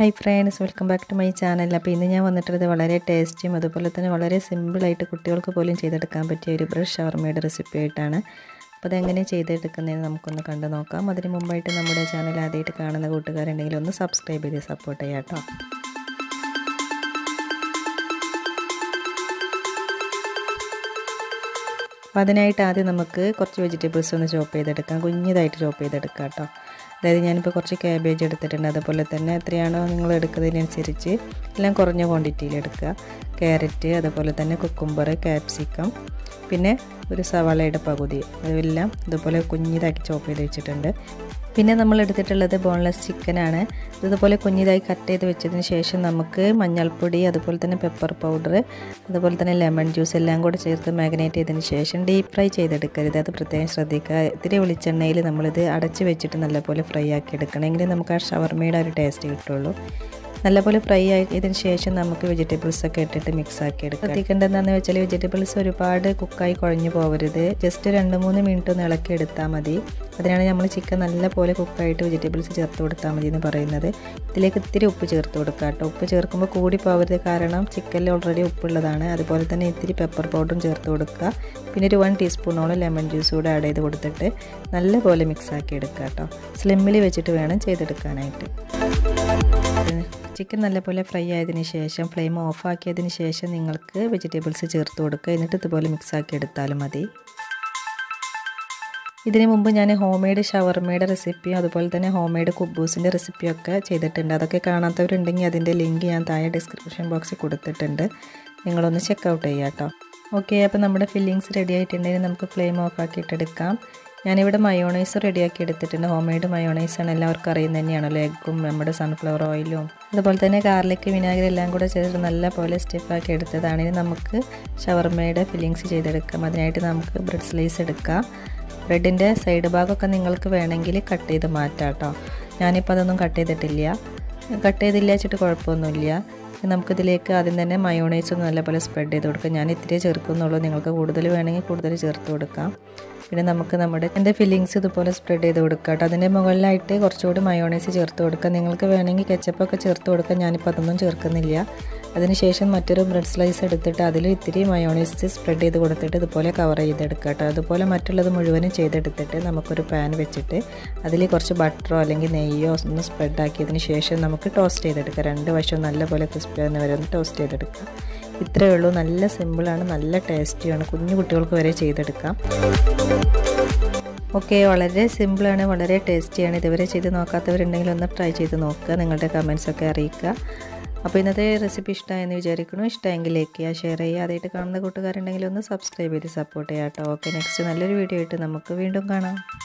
hi friends welcome back to my channel അപ്പോൾ ഇന്ന് ഞാൻ വന്നിട്ടുള്ളത് വളരെ ടേസ്റ്റിയും അതുപോലെ തന്നെ വളരെ സിമ്പിളായിട്ട് കുട്ടികൾക്ക് പോലും ചെയ്തെടുക്കാൻ പറ്റിയ ഒരു ബ്രഷ് ഷവർമയുടെ റെസിപ്പി ആയിട്ടാണ് അപ്പോൾ അതെങ്ങനെ ചെയ്തെടുക്കുന്നതെന്ന് നമുക്കൊന്ന് കണ്ടു നോക്കാം അതിന് മുമ്പായിട്ട് നമ്മുടെ ചാനൽ ആദ്യമായിട്ട് കാണുന്ന കൂട്ടുകാരുണ്ടെങ്കിൽ ഒന്ന് സബ്സ്ക്രൈബ് ചെയ്ത് സപ്പോർട്ട് ചെയ്യാം കേട്ടോ അപ്പോൾ അതിനായിട്ട് ആദ്യം നമുക്ക് കുറച്ച് വെജിറ്റബിൾസ് ഒന്ന് ചോപ്പ് ചെയ്തെടുക്കാം കുഞ്ഞതായിട്ട് ചോപ്പ് ചെയ്തെടുക്കാം കേട്ടോ അതായത് ഞാനിപ്പോൾ കുറച്ച് ക്യാബേജ് എടുത്തിട്ടുണ്ട് അതുപോലെ തന്നെ എത്രയാണോ നിങ്ങൾ എടുക്കുന്നതിനനുസരിച്ച് എല്ലാം കുറഞ്ഞ ക്വാണ്ടിറ്റിയിൽ എടുക്കുക ക്യാരറ്റ് അതുപോലെ തന്നെ കുക്കുംബർ ക്യാപ്സിക്കം പിന്നെ ഒരു സവാളയുടെ പകുതി അതെല്ലാം ഇതുപോലെ കുഞ്ഞിതാക്കി ചോപ്പ് ചെയ്ത് വെച്ചിട്ടുണ്ട് പിന്നെ നമ്മൾ എടുത്തിട്ടുള്ളത് ബോൺലെസ് ചിക്കനാണ് ഇതുപോലെ കുഞ്ഞിതായി കട്ട് ചെയ്ത് വെച്ചതിന് ശേഷം നമുക്ക് മഞ്ഞൾപ്പൊടി അതുപോലെ തന്നെ പെപ്പർ പൗഡർ അതുപോലെ തന്നെ ലെമൺ ജ്യൂസ് എല്ലാം കൂടെ ചേർത്ത് മാഗ്നേറ്റ് ചെയ്തതിന് ശേഷം ഡീപ്പ് ഫ്രൈ ചെയ്തെടുക്കരുത് അത് പ്രത്യേകം ശ്രദ്ധിക്കുക ഇത്തിരി വെളിച്ചെണ്ണയിൽ നമ്മളിത് അടച്ച് വെച്ചിട്ട് നല്ലപോലെ ഫ്രൈ ആക്കി എടുക്കണം എങ്കിലേ നമുക്ക് ആ ഷവർമയുടെ ഒരു ടേസ്റ്റ് കിട്ടുള്ളൂ നല്ലപോലെ ഫ്രൈ ആയതിനു ശേഷം നമുക്ക് വെജിറ്റബിൾസ് ഒക്കെ ഇട്ടിട്ട് മിക്സ് ആക്കി എടുക്കാം ശ്രദ്ധിക്കേണ്ടതെന്ന് വെച്ചാൽ വെജിറ്റബിൾസ് ഒരുപാട് കുക്കായി കുഴഞ്ഞു പോകരുത് ജസ്റ്റ് രണ്ട് മൂന്ന് മിനിറ്റ് ഒന്ന് ഇളക്കി എടുത്താൽ മതി അതിനാണ് നമ്മൾ ചിക്കൻ നല്ലപോലെ കുക്കായിട്ട് വെജിറ്റബിൾസ് ചേർത്ത് കൊടുത്താൽ മതി എന്ന് പറയുന്നത് ഇതിലേക്ക് ഇത്തിരി ഉപ്പ് ചേർത്ത് കൊടുക്കുക കേട്ടോ ഉപ്പ് ചേർക്കുമ്പോൾ കൂടി പോകരുത് കാരണം ചിക്കനിൽ ഓൾറെഡി ഉപ്പുള്ളതാണ് അതുപോലെ തന്നെ ഇത്തിരി പെപ്പർ പൗഡറും ചേർത്ത് കൊടുക്കുക പിന്നെ ഒരു വൺ ടീസ്പൂണോളം ലെമൺ ജ്യൂസ് കൂടെ ആഡ് ചെയ്ത് കൊടുത്തിട്ട് നല്ലപോലെ മിക്സ് ആക്കി എടുക്കുക കേട്ടോ സ്ലിമ്മിൽ വെച്ചിട്ട് വേണം ചെയ്തെടുക്കാനായിട്ട് ചിക്കൻ നല്ലപോലെ ഫ്രൈ ആയതിന് ശേഷം ഫ്ലെയിം ഓഫ് ആക്കിയതിന് ശേഷം നിങ്ങൾക്ക് വെജിറ്റബിൾസ് ചേർത്ത് കൊടുക്കുക എന്നിട്ട് ഇതുപോലെ മിക്സ് ആക്കി എടുത്താലും മതി ഇതിനു മുമ്പ് ഞാൻ ഹോം മെയ്ഡ് ഷവർമയുടെ റെസിപ്പിയും അതുപോലെ തന്നെ ഹോം മെയ്ഡ് കുബൂസിൻ്റെ റെസിപ്പിയും ഒക്കെ ചെയ്തിട്ടുണ്ട് അതൊക്കെ കാണാത്തവരുണ്ടെങ്കിൽ അതിൻ്റെ ലിങ്ക് ഞാൻ താഴെ ഡിസ്ക്രിപ്ഷൻ ബോക്സിൽ കൊടുത്തിട്ടുണ്ട് നിങ്ങളൊന്ന് ചെക്ക് ഔട്ട് ചെയ്യാം കേട്ടോ ഓക്കെ അപ്പോൾ നമ്മുടെ ഫില്ലിങ്സ് റെഡി ആയിട്ടുണ്ടെങ്കിൽ നമുക്ക് ഫ്ലെയിം ഓഫ് ആക്കിയിട്ടെടുക്കാം ഞാനിവിടെ മയോണൈസ് റെഡിയാക്കി എടുത്തിട്ടുണ്ട് ഹോം മെയ്ഡ് മയോണൈസാണ് എല്ലാവർക്കും അറിയുന്നത് തന്നെയാണല്ലോ എഗ്ഗും നമ്മുടെ സൺഫ്ലവർ ഓയിലും അതുപോലെ തന്നെ ഗാർലിക് വിനാഗിരി എല്ലാം കൂടെ ചേർത്ത് നല്ല പോലെ സ്റ്റിഫാക്കി എടുത്തതാണ് ഇനി നമുക്ക് ഷവർമയുടെ ഫില്ലിങ്സ് ചെയ്തെടുക്കാം അതിനായിട്ട് നമുക്ക് ബ്രെഡ് സ്ലൈസ് എടുക്കാം ബ്രെഡിൻ്റെ സൈഡ് ഭാഗമൊക്കെ നിങ്ങൾക്ക് വേണമെങ്കിൽ കട്ട് ചെയ്ത് മാറ്റാം കേട്ടോ ഞാനിപ്പോൾ അതൊന്നും കട്ട് ചെയ്തിട്ടില്ല കട്ട് ചെയ്തില്ല വെച്ചിട്ട് കുഴപ്പമൊന്നുമില്ല നമുക്കിതിലേക്ക് ആദ്യം തന്നെ മയോണൈസ് ഒന്ന് നല്ലപോലെ സ്പ്രെഡ് ചെയ്ത് കൊടുക്കാം ഞാൻ ഇത്തിരി ചേർക്കുന്നുള്ളൂ നിങ്ങൾക്ക് കൂടുതൽ വേണമെങ്കിൽ കൂടുതൽ ചേർത്ത് കൊടുക്കാം പിന്നെ നമുക്ക് നമ്മുടെ എൻ്റെ ഫില്ലിങ്സ് ഇതുപോലെ സ്പ്രെഡ് ചെയ്ത് കൊടുക്കാം കേട്ടോ അതിൻ്റെ മുകളിലായിട്ട് കുറച്ചുകൂടി മയോണൈസ് ചേർത്ത് കൊടുക്കാം നിങ്ങൾക്ക് വേണമെങ്കിൽ കെച്ചപ്പൊക്കെ ചേർത്ത് കൊടുക്കാം ഞാനിപ്പോൾ അതൊന്നും ചേർക്കുന്നില്ല അതിനുശേഷം മറ്റൊരു ബ്രെഡ് സ്ലൈസ് എടുത്തിട്ട് അതിൽ ഇത്തിരി മയോണൈസ് സ്പ്രെഡ് ചെയ്ത് കൊടുത്തിട്ട് ഇതുപോലെ കവർ ചെയ്തെടുക്കുക കേട്ടോ അതുപോലെ മറ്റുള്ളത് മുഴുവനും ചെയ്തെടുത്തിട്ട് നമുക്കൊരു പാൻ വെച്ചിട്ട് അതിൽ കുറച്ച് ബട്ടറോ അല്ലെങ്കിൽ നെയ്യോ ഒന്ന് സ്പ്രെഡ് ആക്കിയതിന് ശേഷം നമുക്ക് ടോസ്റ്റ് ചെയ്തെടുക്കാം രണ്ട് വശവും നല്ലപോലെ ക്രിസ്പി ആകുന്ന വരെ ഒന്ന് ടോസ്റ്റ് ചെയ്തെടുക്കാം ഇത്രയേ ഉള്ളൂ നല്ല സിമ്പിളാണ് നല്ല ടേസ്റ്റിയാണ് കുഞ്ഞു കുട്ടികൾക്ക് വരെ ചെയ്തെടുക്കാം ഓക്കെ വളരെ സിമ്പിളാണ് വളരെ ടേസ്റ്റിയാണ് ഇതുവരെ ചെയ്ത് നോക്കാത്തവരുണ്ടെങ്കിൽ ഒന്ന് ട്രൈ ചെയ്ത് നോക്കുക നിങ്ങളുടെ കമൻസൊക്കെ അറിയിക്കുക അപ്പോൾ ഇന്നത്തെ റെസിപ്പി ഇഷ്ടമായെന്ന് വിചാരിക്കുന്നു ഇഷ്ടമെങ്കിൽ ലൈക്ക് ചെയ്യുക ഷെയർ ചെയ്യുക അതായിട്ട് കാണുന്ന കൂട്ടുകാരുണ്ടെങ്കിൽ ഒന്ന് സബ്സ്ക്രൈബ് ചെയ്ത് സപ്പോർട്ട് ചെയ്യാം കേട്ടോ ഓക്കെ നെക്സ്റ്റ് നല്ലൊരു വീഡിയോ ആയിട്ട് നമുക്ക് വീണ്ടും കാണാം